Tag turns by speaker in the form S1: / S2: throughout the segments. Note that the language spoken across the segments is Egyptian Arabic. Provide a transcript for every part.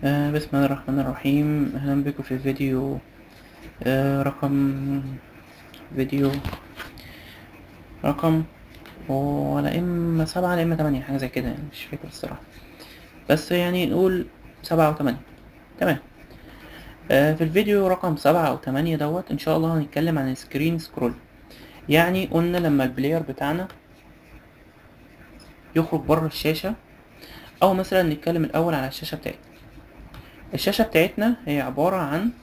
S1: آه بسم الله الرحمن الرحيم أهلا بكم في فيديو آه رقم فيديو رقم ولا إما سبعة لا إما تمانية حاجة زي كده يعني مش فاكر الصراحة بس يعني نقول سبعة أو تمانية تمام آه في الفيديو رقم سبعة أو تمانية دوت إن شاء الله هنتكلم عن السكرين سكرول يعني قلنا لما البلاير بتاعنا يخرج بره الشاشة أو مثلا نتكلم الأول على الشاشة بتاعتنا الشاشة بتاعتنا هي عبارة عن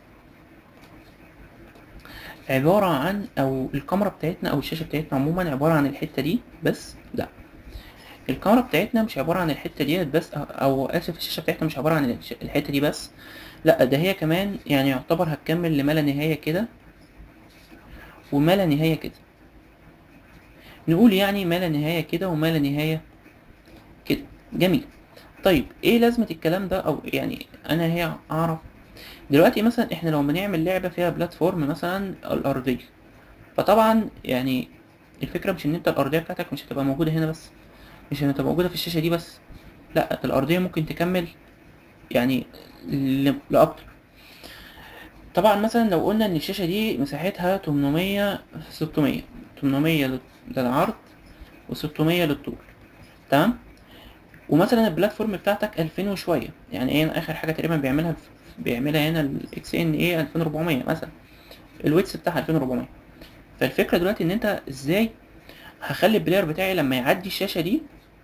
S1: عبارة عن أو الكاميرا بتاعتنا أو الشاشة بتاعتنا عموما عبارة عن الحتة دي بس لأ الكاميرا بتاعتنا مش عبارة عن الحتة ديت بس أو آسف الشاشة بتاعتنا مش عبارة عن الش- الحتة دي بس لأ ده هي كمان يعني يعتبر هتكمل لما لا نهاية كده وما لا نهاية كده نقول يعني ما لا نهاية كده وما لا نهاية كده جميل طيب ايه لازمة الكلام ده او يعني انا هي اعرف دلوقتي مثلا احنا لو بنعمل لعبة فيها بلاتفورم مثلا الارضية فطبعا يعني الفكرة مش ان انت الارضية بتاعتك مش هتبقى موجودة هنا بس مش هتبقى موجودة في الشاشة دي بس لا الارضية ممكن تكمل يعني ل- لاكتر طبعا مثلا لو قلنا ان الشاشة دي مساحتها 800 في 600 800 لل- للعرض و600 للطول تمام ومثلا البلاتفورم بتاعتك 2000 وشويه يعني ايه اخر حاجه تقريبا بيعملها بيعملها هنا الاكس ان ايه 2400 مثلا الويتس بتاعها 2400 فالفكره دلوقتي ان انت ازاي هخلي البلاير بتاعي لما يعدي الشاشه دي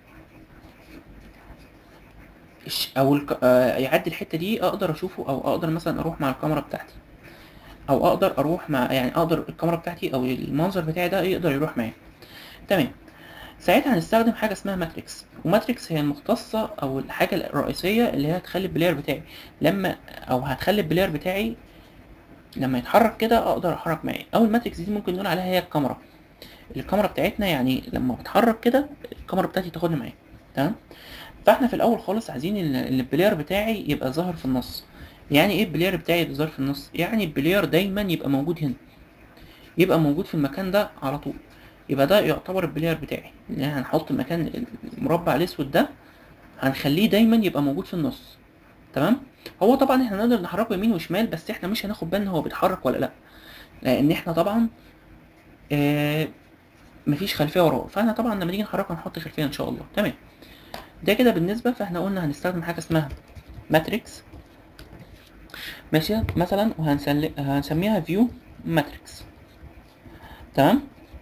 S1: الش- او الك... آه يعدي الحته دي اقدر اشوفه او اقدر مثلا اروح مع الكاميرا بتاعتي او اقدر اروح مع يعني اقدر الكاميرا بتاعتي او المنظر بتاعي ده يقدر يروح معايا تمام ساعتها هنستخدم حاجه اسمها ماتريكس وماتريكس هي المختصه او الحاجه الرئيسيه اللي هي هتخلي البلاير بتاعي لما او هتخلي البلاير بتاعي لما يتحرك كده اقدر احرك معاه او الماتريكس دي ممكن نقول عليها هي الكاميرا الكاميرا بتاعتنا يعني لما بتحرك كده الكاميرا بتاعتي تاخدني معايا تمام فاحنا في الاول خالص عايزين ال- ال- البلاير بتاعي يبقى ظاهر في النص يعني ايه البلاير بتاعي يبقى ظاهر في النص يعني البلاير دايما يبقى موجود هنا يبقى موجود في المكان ده على طول يبقى ده يعتبر البلاير بتاعي يعني هنحط المكان المربع الاسود ده هنخليه دايما يبقى موجود في النص تمام هو طبعا احنا نقدر نحركه يمين وشمال بس احنا مش هناخد بالنا هو بيتحرك ولا لا لان احنا طبعا آه مفيش خلفيه وراه فاحنا طبعا لما نيجي نحركه هنحط خلفيه ان شاء الله تمام ده كده بالنسبه فاحنا قلنا هنستخدم حاجه اسمها ماتريكس ماشي مثلا وهنسل... هنسميها فيو ماتريكس تمام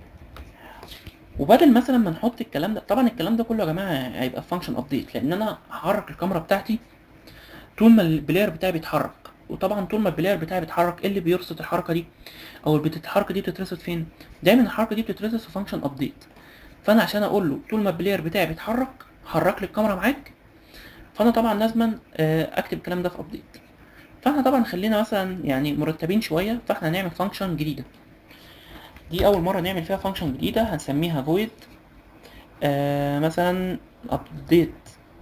S1: وبدل مثلا ما نحط الكلام ده طبعا الكلام ده كله يا جماعه هيبقى فانكشن ابديت لان انا هحرك الكاميرا بتاعتي طول ما البلاير بتاعي بيتحرك وطبعا طول ما البلاير بتاعي بيتحرك ايه اللي بيرصد الحركه دي او اللي الحركه دي بتترصد فين دايما الحركه دي بتترصد في فانكشن ابديت فانا عشان اقول له طول ما البلاير بتاعي بيتحرك حرك لي الكاميرا معاك فانا طبعا لازما آه، اكتب الكلام ده في ابديت فاحنا طبعا خلينا مثلا يعني مرتبين شويه فاحنا هنعمل فانكشن جديده دي اول مره نعمل فيها فانكشن جديده هنسميها void آه مثلا ابديت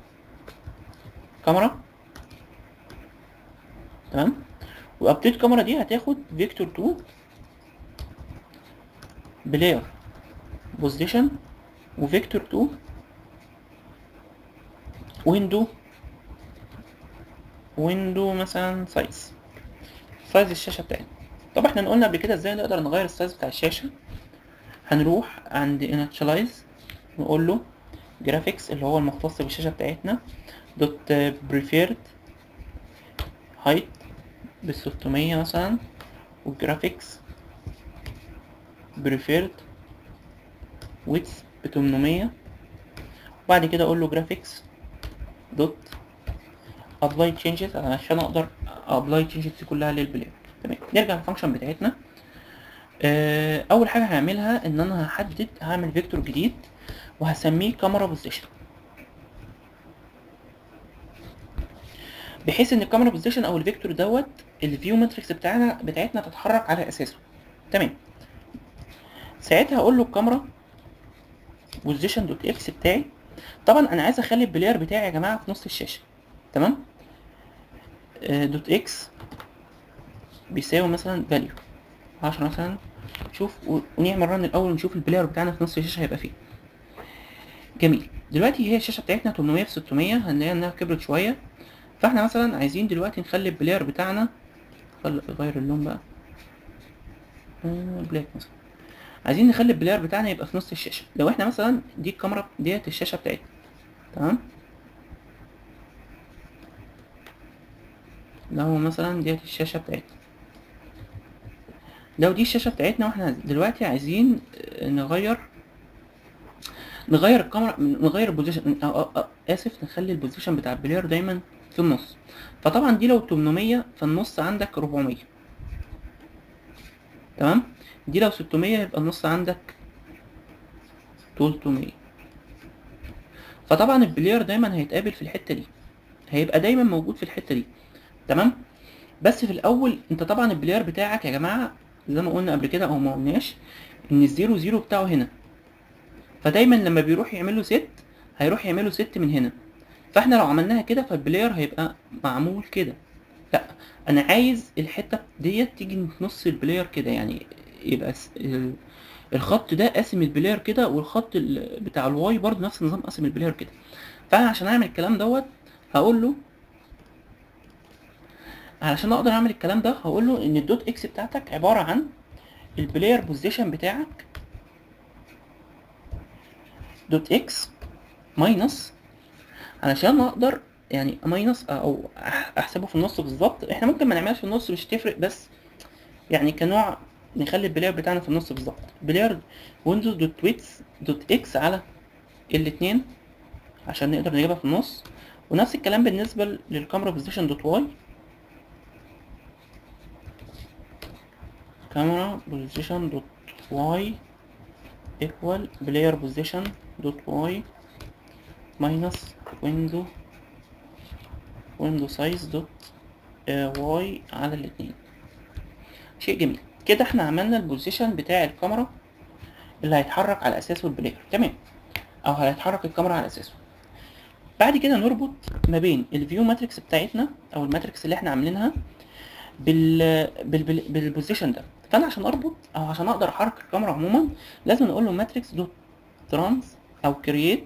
S1: كاميرا تمام وابديت كاميرا دي هتاخد فيكتور 2 بلاير بوزيشن وفيكتور 2 ويندو ويندو مثلا سايز سايز الشاشه بتاعتنا طب احنا قلنا قبل كده ازاي نقدر نغير السايز بتاع الشاشه هنروح عند initialize نقول له graphics اللي هو المختص بالشاشه بتاعتنا دوت preferred height ب 600 مثلا والجرافيكس preferred width ب 800 وبعد كده اقول له graphics دوت apply changes عشان اقدر apply changes دي كلها للبلاي تمام نرجع للفانكشن بتاعتنا آه، اول حاجه هعملها ان انا هحدد هعمل فيكتور جديد وهسميه كاميرا بوزيشن بحيث ان الكاميرا بوزيشن او الفيكتور دوت الفيو ماتريكس بتاعنا بتاعتنا تتحرك على اساسه تمام ساعتها اقول له الكاميرا بوزيشن دوت اكس بتاعي طبعا انا عايز اخلي البلاير بتاعي يا جماعه في نص الشاشه تمام آه، دوت اكس بيساوي مثلا فاليو 10 مثلا شوف و- ونعمل رن الاول ونشوف البلاير بتاعنا في نص الشاشه هيبقى فين جميل دلوقتي هي الشاشه بتاعتنا 800 في 600 هنلاقي انها كبرت شويه فاحنا مثلا عايزين دلوقتي نخلي البلاير بتاعنا خل- غير اللون بقى آه، بلاك مثلا عايزين نخلي البلاير بتاعنا يبقى في نص الشاشة لو احنا مثلا دي الكاميرا ديت الشاشة بتاعتنا تمام لو مثلا ديت الشاشة بتاعتنا لو دي الشاشة بتاعتنا واحنا دلوقتي عايزين آه، نغير نغير الكاميرا نغير البوزيشن أو أو أو آسف نخلي البوزيشن بتاع البلاير دايما في النص فطبعا دي لو 800 فالنص عندك 400 تمام دي لو 600 يبقى النص عندك 300 فطبعا البلاير دايما هيتقابل في الحتة دي هيبقى دايما موجود في الحتة دي تمام بس في الاول انت طبعا البلاير بتاعك يا جماعة زي ما قلنا قبل كده او ما قلناش ان الزيرو زيرو بتاعه هنا فدايما لما بيروح يعمل له ست هيروح يعمل له ست من هنا فاحنا لو عملناها كده فالبلاير هيبقى معمول كده لا انا عايز الحته ديت تيجي في نص البلاير كده يعني يبقى س- ال- الخط ده قاسم البلاير كده والخط ال- بتاع الواي برضه نفس النظام قاسم البلاير كده فانا عشان اعمل الكلام دوت هقول له علشان اقدر اعمل الكلام ده هقول له ان الدوت اكس بتاعتك عباره عن البلاير بوزيشن بتاعك دوت اكس ماينس علشان اقدر يعني ماينس او أح- احسبه في النص بالظبط احنا ممكن ما نعملش في النص مش تفرق بس يعني كنوع نخلي البلاير بتاعنا في النص بالظبط بلاير ويندوز دوت ويتس دوت اكس على الاتنين عشان نقدر نجيبها في النص ونفس الكلام بالنسبة للكاميرا بوزيشن دوت واي كاميرا بوزيشن دوت واي equal player position dot y minus window window size dot آه، y على الاتنين شيء جميل كده احنا عملنا البوزيشن بتاع الكاميرا اللي هيتحرك على اساسه البلاير تمام او هيتحرك الكاميرا على اساسه بعد كده نربط ما بين الفيو ماتريكس بتاعتنا او الماتريكس اللي احنا عاملينها بال بال بال بالبوزيشن ده فانا عشان اربط او عشان اقدر احرك الكاميرا عموما لازم اقول له ماتريكس دوت ترانس او كرييت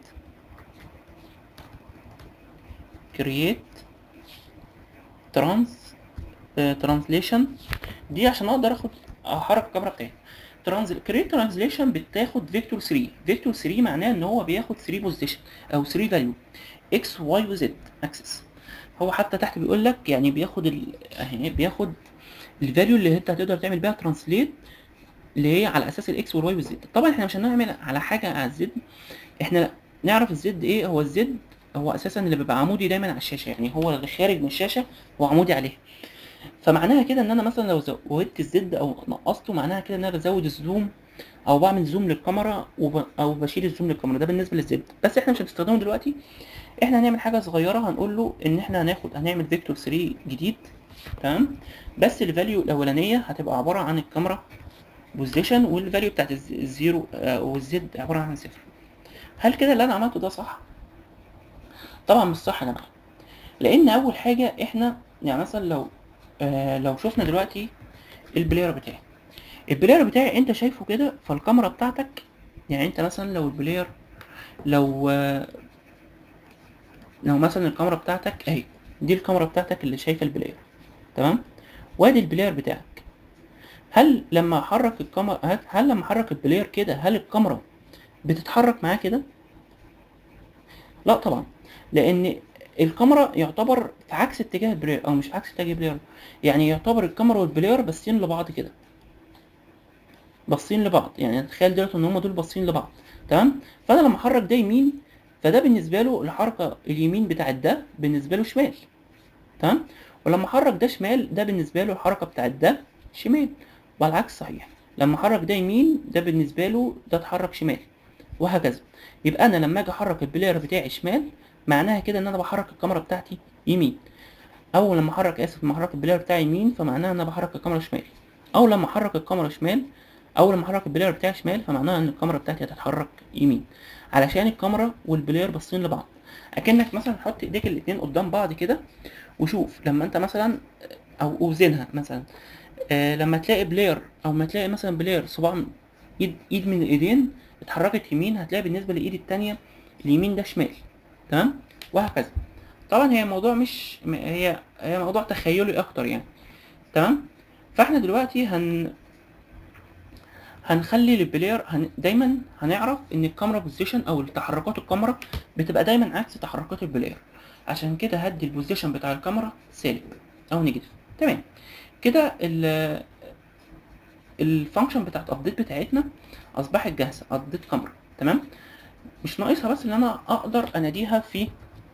S1: كرييت ترانس ترانسليشن دي عشان اقدر اخد احرك الكاميرا بتاعتي ترانز كرييت ترانسليشن بتاخد فيكتور 3 فيكتور 3 معناه ان هو بياخد 3 بوزيشن او 3 فاليو اكس واي وزد اكسس هو حتى تحت بيقول لك يعني بياخد ال... اهي بياخد الفاليو اللي انت هتقدر تعمل بيها ترانسليت اللي هي على اساس الاكس والواي والزد طبعا احنا مش هنعمل على حاجه على الزد احنا نعرف الزد ايه هو الزد هو اساسا اللي بيبقى عمودي دايما على الشاشه يعني هو اللي خارج من الشاشه وعمودي عليها فمعناها كده ان انا مثلا لو زودت الزد او نقصته معناها كده ان انا بزود الزوم او بعمل زوم للكاميرا وب... او بشيل الزوم للكاميرا ده بالنسبه للزد بس احنا مش هنستخدمه دلوقتي احنا هنعمل حاجه صغيره هنقول له ان احنا هناخد هنعمل فيكتور 3 جديد تمام بس الفاليو الاولانيه هتبقى عباره عن الكاميرا بوزيشن والفاليو بتاعت الز- الزيرو آه، والزد عباره عن صفر هل كده اللي انا عملته ده صح طبعا مش صح يا جماعه لان اول حاجه احنا يعني مثلا لو آه لو شفنا دلوقتي البلاير بتاعي البلاير بتاعي انت شايفه كده فالكاميرا بتاعتك يعني انت مثلا لو البلاير لو آه لو مثلا الكاميرا بتاعتك اهي دي الكاميرا بتاعتك اللي شايفه البلاير تمام وادي البلاير بتاعك هل لما احرك الكاميرا هل, هل لما احرك البلاير كده هل الكاميرا بتتحرك معاه كده لا طبعا لان الكاميرا يعتبر في عكس اتجاه البلاير او مش في عكس اتجاه البلاير يعني يعتبر الكاميرا والبلاير باصين لبعض كده باصين لبعض يعني تخيل دلوقتي ان هما دول باصين لبعض تمام فانا لما احرك ده يمين فده بالنسبه له الحركه اليمين بتاعت ده بالنسبه له شمال تمام ولما احرك ده شمال ده بالنسبه له الحركه بتاعت ده شمال والعكس صحيح لما احرك ده يمين ده بالنسبه له ده اتحرك شمال وهكذا يبقى انا لما اجي احرك البلاير بتاعي شمال معناها كده ان انا بحرك الكاميرا بتاعتي يمين او لما احرك اسف لما احرك البلاير بتاعي يمين فمعناها ان انا بحرك الكاميرا شمال او لما احرك الكاميرا شمال او لما احرك البلاير بتاعي شمال فمعناها ان الكاميرا بتاعتي هتتحرك يمين علشان الكاميرا والبلاير باصين لبعض اكنك مثلا حط ايديك الاتنين قدام بعض كده وشوف لما انت مثلا او اوزنها مثلا آه لما تلاقي بلاير او ما تلاقي مثلا بلاير صباع من- ايد ايد من الايدين اتحركت يمين هتلاقي بالنسبه للايد التانية اليمين ده شمال تمام وهكذا طبعا هي موضوع مش م- هي هي موضوع تخيلي اكتر يعني تمام فاحنا دلوقتي هن هنخلي البلاير هن... دايما هنعرف ان الكاميرا بوزيشن او تحركات الكاميرا بتبقى دايما عكس تحركات البلاير عشان كده هدي البوزيشن بتاع الكاميرا سالب او نيجاتيف تمام كده ال الفانكشن بتاعت ابديت بتاعتنا اصبحت جاهزه ابديت كاميرا تمام مش ناقصها بس ان انا اقدر اناديها في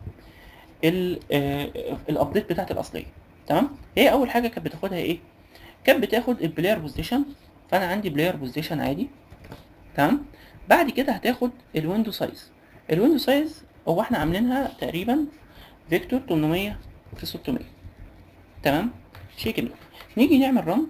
S1: الابديت بتاعت الاصليه تمام هي اول حاجه كانت بتاخدها ايه كانت بتاخد البلاير بوزيشن فانا عندي بلاير بوزيشن عادي تمام بعد كده هتاخد الويندو سايز الويندو سايز هو احنا عاملينها تقريبا فيكتور 800 في 600 تمام شيء جميل نيجي نعمل رن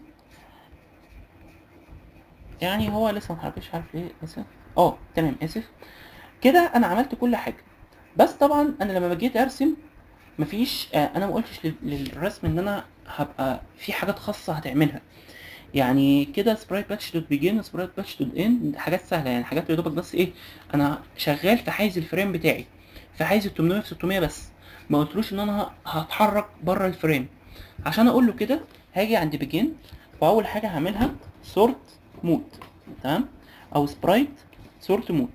S1: يعني هو لسه محركش عارف ليه اسف اه تمام اسف كده انا عملت كل حاجه بس طبعا انا لما جيت ارسم مفيش آه انا ما قلتش لل- للرسم ان انا هبقى في حاجات خاصه هتعملها يعني كده سبرايت باتش دوت بيجن سبرايت باتش دوت اند حاجات سهله يعني حاجات يا دوبك بس ايه انا شغال في حيز الفريم بتاعي في حيز ال 800 في 600 بس ما قلتلوش ان انا ه- هتحرك بره الفريم عشان اقول له كده هاجي عند بيجن واول حاجه هعملها سورت مود تمام او سبرايت سورت مود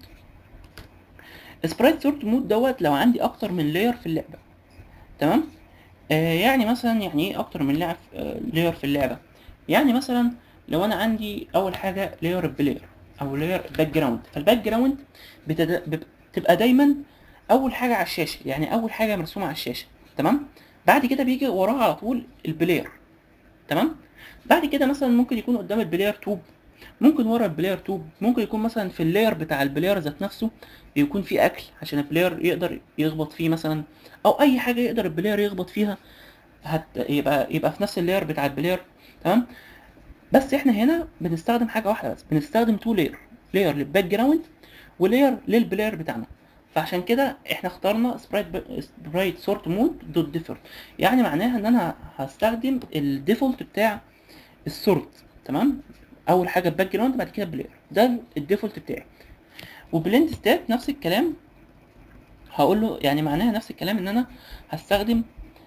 S1: سبرايت سورت مود دوت لو عندي اكتر من لاير في اللعبه تمام آه يعني مثلا يعني ايه اكتر من لعب آه لاير في اللعبه يعني مثلا لو انا عندي اول حاجه لاير بلاير او لاير باك جراوند فالباك جراوند بتد... بتبقى دايما اول حاجه على الشاشه يعني اول حاجه مرسومه على الشاشه تمام بعد كده بيجي وراها على طول البلاير تمام بعد كده مثلا ممكن يكون قدام البلاير توب ممكن ورا البلاير توب ممكن يكون مثلا في اللاير بتاع البلاير ذات نفسه يكون فيه اكل عشان البلاير يقدر يخبط فيه مثلا او اي حاجه يقدر البلاير يخبط فيها هت يبقى يبقى في نفس اللاير بتاع البلاير تمام بس احنا هنا بنستخدم حاجه واحده بس بنستخدم تو لاير لاير للباك جراوند ولاير للبلاير بتاعنا فعشان كده احنا اخترنا سبرايت سبرايت سورت مود دوت ديفولت يعني معناها ان انا هستخدم الديفولت بتاع السورت تمام اول حاجه الباك جراوند بعد كده بلاير ده الديفولت بتاعي وبلند ستات نفس الكلام هقول له يعني معناها نفس الكلام ان انا هستخدم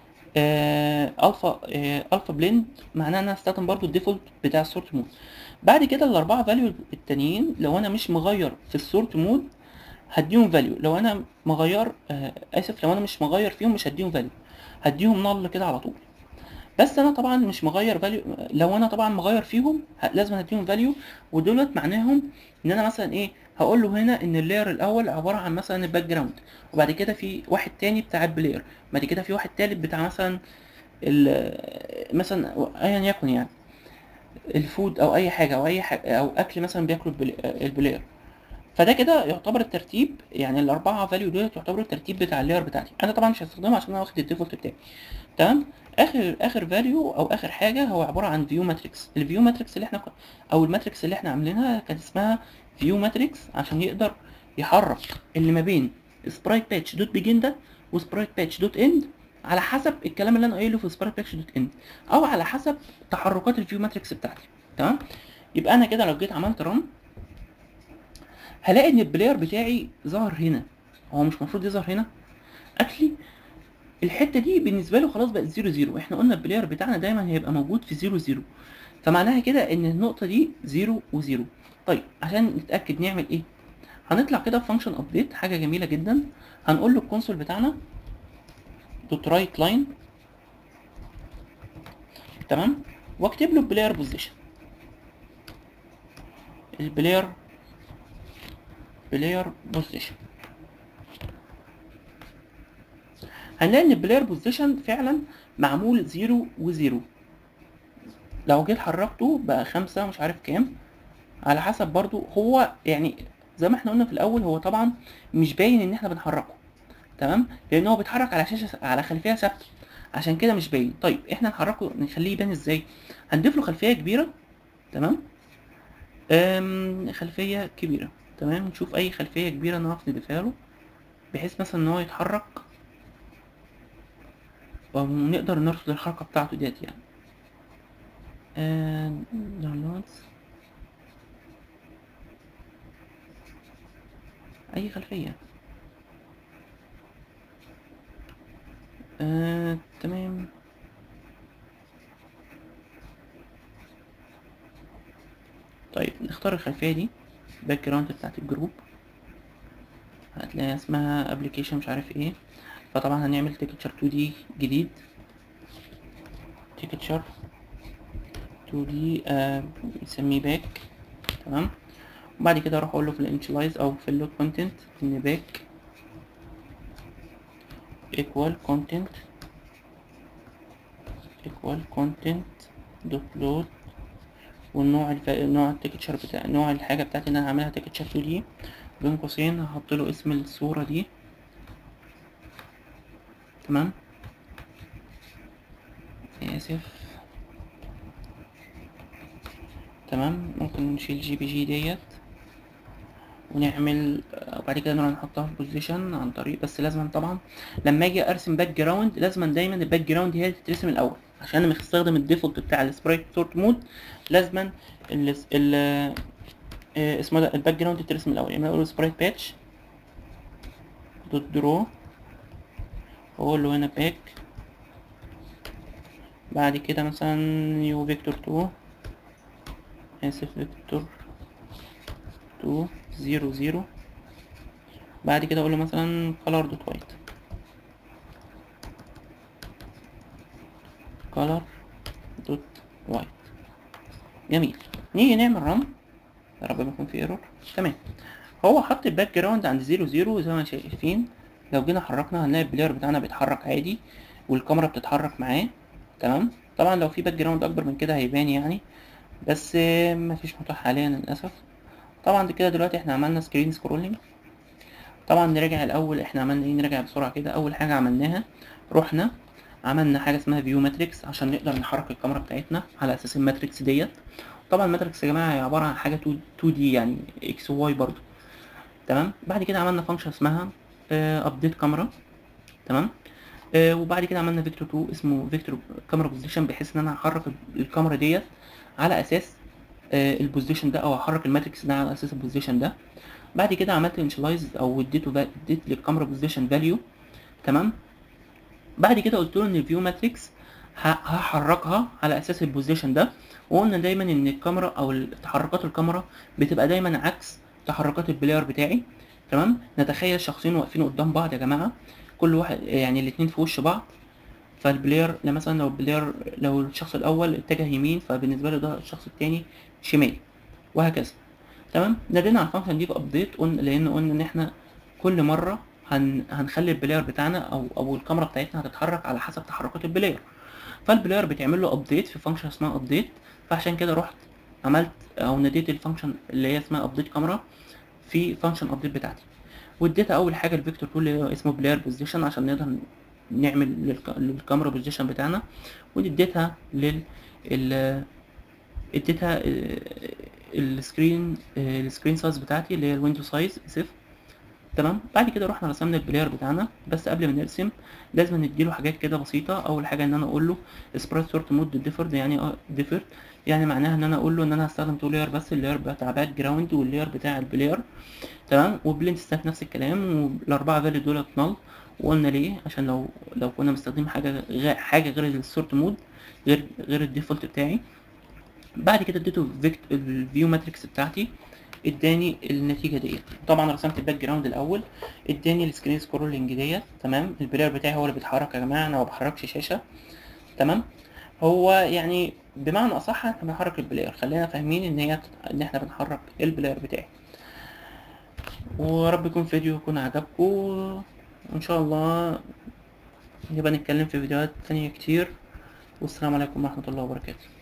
S1: آه الفا آه الفا بلند معناها ان انا هستخدم برضو الديفولت بتاع السورت مود بعد كده الاربعه فاليو التانيين لو انا مش مغير في السورت مود هديهم فاليو لو انا مغير آه اسف لو انا مش مغير فيهم مش هديهم فاليو هديهم نل كده على طول بس انا طبعا مش مغير فاليو لو انا طبعا مغير فيهم ه- لازم اديهم فاليو ودولت معناهم ان انا مثلا ايه هقول له هنا ان اللاير الاول عباره عن مثلا الباك جراوند وبعد كده في واحد تاني بتاع البلاير بعد كده في واحد تالت بتاع مثلا ال- مثلا ايا يكن يعني الفود او اي حاجه او اي حاجه او اكل مثلا بياكله البلا- البلاير فده كده يعتبر الترتيب يعني الاربعه فاليو دولت يعتبروا الترتيب بتاع اللاير بتاعتي انا طبعا مش هستخدمها عشان انا واخد الديفولت بتاعي تمام اخر اخر فاليو او اخر حاجه هو عباره عن فيو ماتريكس الفيو ماتريكس اللي احنا او الماتريكس اللي احنا عاملينها كانت اسمها فيو ماتريكس عشان يقدر يحرك اللي ما بين سبرايت باتش دوت بيجن ده وسبرايت باتش دوت اند على حسب الكلام اللي انا قايله في سبرايت باتش دوت اند او على حسب تحركات الفيو ماتريكس بتاعتي تمام يبقى انا كده لو جيت عملت رن هلاقي ان البلاير بتاعي ظهر هنا هو مش المفروض يظهر هنا اكلي الحته دي بالنسبه له خلاص بقت زيرو زيرو احنا قلنا البلاير بتاعنا دايما هيبقى موجود في زيرو زيرو فمعناها كده ان النقطه دي زيرو وزيرو طيب عشان نتاكد نعمل ايه هنطلع كده في فانكشن ابديت حاجه جميله جدا هنقول له الكونسول بتاعنا دوت رايت لاين تمام واكتب له البلاير بوزيشن البلاير بلاير بوزيشن هنلاقي ان البلاير بوزيشن فعلا معمول زيرو وزيرو لو جيت حركته بقى خمسة مش عارف كام على حسب برضو هو يعني زي ما احنا قلنا في الاول هو طبعا مش باين ان احنا بنحركه تمام لان هو بيتحرك على شاشه على خلفيه ثابته عشان كده مش باين طيب احنا نحركه نخليه يبان ازاي هنضيف له خلفيه كبيره تمام أم خلفيه كبيره تمام نشوف اي خلفيه كبيره نعرف نضيفها له بحيث مثلا ان هو يتحرك ونقدر نرصد الحركه بتاعته ديت يعني داونلودز اي خلفيه آه، تمام طيب نختار الخلفية دي باك جراوند بتاعت الجروب هتلاقي اسمها ابلكيشن مش عارف ايه فطبعا هنعمل تيكتشر 2 دي جديد تيكتشر 2 دي آه نسميه باك تمام وبعد كده اروح اقول له في الانشلايز او في اللود كونتنت ان باك equal content equal content dot load والنوع الف... نوع التكتشر بتاع نوع الحاجة بتاعتي اللي انا هعملها تكتشر 2 دي بين قوسين هحط له اسم الصورة دي تمام اسف تمام ممكن نشيل جي بي جي ديت ونعمل وبعد كده نروح نحطها في بوزيشن عن طريق بس لازم طبعا لما اجي ارسم باك جراوند لازم دايما الباك جراوند هي اللي تترسم الاول عشان انا مستخدم الديفولت بتاع السبرايت سورت مود لازما ال ال آه، اسمه ده الباك جراوند تترسم الاول يعني اقول سبرايت باتش دوت درو واقول له هنا باك بعد كده مثلا نيو فيكتور 2 اسف فيكتور 2 0 0 بعد كده اقول له مثلا color دوت وايت color دوت وايت جميل نيجي نعمل رن يا رب ما يكون في ايرور تمام هو حط الباك جراوند عند 0 0 زي ما شايفين لو جينا حركنا هنلاقي البلاير بتاعنا بيتحرك عادي والكاميرا بتتحرك معاه تمام طبعا لو في باك جراوند اكبر من كده هيبان يعني بس آه، مفيش متاح حاليا للاسف طبعا كده دلوقتي احنا عملنا سكرين سكرولنج طبعا نراجع الاول احنا عملنا ايه نراجع بسرعه كده اول حاجه عملناها رحنا عملنا حاجه اسمها فيو ماتريكس عشان نقدر نحرك الكاميرا بتاعتنا على اساس الماتريكس ديت طبعا الماتريكس يا جماعه هي عباره عن حاجه 2 دي يعني اكس وواي برضو تمام بعد كده عملنا فانكشن اسمها ابديت كاميرا تمام آه وبعد كده عملنا فيكتور 2 اسمه فيكتور كاميرا بوزيشن بحيث ان انا احرك الكاميرا ديت على اساس آه البوزيشن ده او احرك الماتريكس ده على اساس البوزيشن ده بعد كده عملت انشلايز او اديته فا- اديت للكاميرا بوزيشن فاليو تمام بعد كده قلت له ان الفيو ماتريكس ه- هحركها على اساس البوزيشن ده وقلنا دايما ان الكاميرا او تحركات الكاميرا بتبقى دايما عكس تحركات البلاير بتاعي تمام نتخيل شخصين واقفين قدام بعض يا جماعه كل واحد يعني الاتنين في وش بعض فالبلاير لو مثلا لو البلاير لو الشخص الاول اتجه يمين فبالنسبه له ده الشخص التاني شمال وهكذا تمام نادينا على الفانكشن دي في ابديت قلنا لان قلنا ان احنا كل مره هن هنخلي البلاير بتاعنا او او الكاميرا بتاعتنا هتتحرك على حسب تحركات البلاير فالبلاير بتعمل له ابديت في فانكشن اسمها ابديت فعشان كده رحت عملت او ناديت الفانكشن اللي هي اسمها ابديت كاميرا في فانكشن ابديت بتاعتي واديتها اول حاجه الفيكتور تول اللي هو اسمه بلاير بوزيشن عشان نقدر نعمل للك- للكاميرا بوزيشن بتاعنا واديتها لل ال- اديتها السكرين السكرين سايز بتاعتي اللي هي الويندو سايز اسف تمام بعد كده رحنا رسمنا البلاير بتاعنا بس قبل ما نرسم لازم نديله حاجات كده بسيطه اول حاجه ان انا اقول له سبرايت سورت مود ديفرد يعني اه ديفرد يعني معناها ان انا اقول له ان انا هستخدم تو لاير بس اللاير بتاع باك جراوند واللاير بتاع البلاير تمام وبليند ستاك نفس الكلام والاربعه فاليو دولت نل وقلنا ليه عشان لو لو كنا مستخدمين حاجه غير حاجه غير السورت مود غير غير الديفولت بتاعي بعد كده اديته فيكت الفيو ماتريكس بتاعتي اداني النتيجه ديت طبعا رسمت الباك جراوند الاول اداني السكرين سكرولنج ديت تمام البلاير بتاعي هو اللي بيتحرك يا جماعه انا ما بحركش شاشه تمام هو يعني بمعنى اصح احنا بنحرك البلاير خلينا فاهمين ان هي ان احنا بنحرك البلاير بتاعي ورب يكون فيديو يكون عجبكم وان شاء الله نبقى نتكلم في فيديوهات تانية كتير والسلام عليكم ورحمة الله وبركاته